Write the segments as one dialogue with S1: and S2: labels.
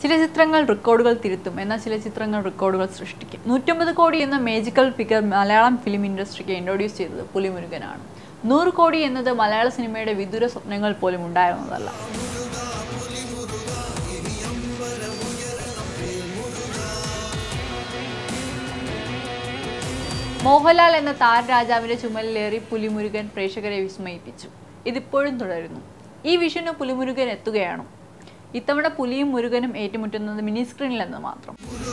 S1: ചില ചിത്രങ്ങൾ റെക്കോർഡുകൾ തിരുത്തും എന്നാൽ ചില ചിത്രങ്ങൾ റെക്കോർഡുകൾ സൃഷ്ടിക്കും നൂറ്റമ്പത് കോടി എന്ന മേജിക്കൽ ഫിഗർ മലയാളം ഫിലിം ഇൻഡസ്ട്രിക്ക് ഇൻട്രൊഡ്യൂസ് ചെയ്തത് പുലിമുരുകനാണ് നൂറ് കോടി എന്നത് മലയാള സിനിമയുടെ വിദൂര സ്വപ്നങ്ങൾ പോലും ഉണ്ടായിരുന്നതല്ല മോഹൻലാൽ എന്ന താരരാജാവിന്റെ ചുമലിലേറി പുലിമുരുകൻ പ്രേക്ഷകരെ വിസ്മയിപ്പിച്ചു ഇതിപ്പോഴും തുടരുന്നു ഈ വിഷുവിന് പുലിമുരുകൻ എത്തുകയാണോ ഇത്തവണ പുലിയും മുരുകനും ഏറ്റുമുട്ടുന്നത് മിനി സ്ക്രീനിലെന്ന് മാത്രം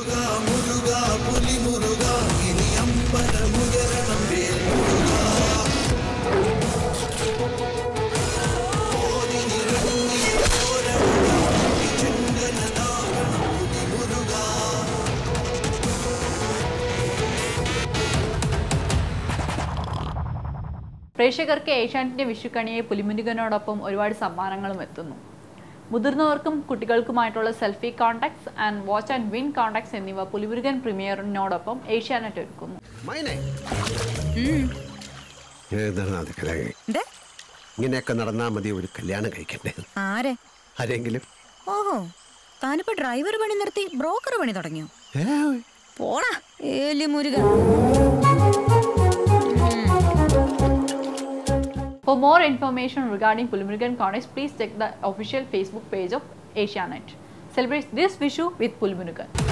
S1: പ്രേക്ഷകർക്ക് ഏഷ്യാനെറ്റിന്റെ വിഷുക്കണിയെ പുലിമുരുകനോടൊപ്പം ഒരുപാട് സമ്മാനങ്ങളും എത്തുന്നു മുതിർന്നവർക്കും കുട്ടികൾക്കുമായിട്ടുള്ള selfie contests and watch and win contests എന്നിവ പുലിമുരുകൻ പ്രീമിയറിനോടൊപ്പം ഏഷ്യാനെറ്റ് ഒരുക്കുന്നു
S2: മൈനെ ഏതാണ് അത് കലകെ
S3: എന്തേ
S2: ഇങ്ങനെയൊക്കെ നടന്നാ മതി ഒരു കല്യാണം കഴിക്കണ്ടേ
S3: ആരെ
S2: ആരെങ്കിലും
S3: ഓഹോ താനിപ്പോ ഡ്രൈവർ പണി നിർത്തി ബ്രോക്കർ പണി തുടങ്ങിയോ
S2: ഏ,
S3: പോടാ ഏലി Murugan
S1: For more information regarding Pulmurugan Contest, please check the official Facebook page of Asianet. Celebrate this Vishu with Pulmurugan.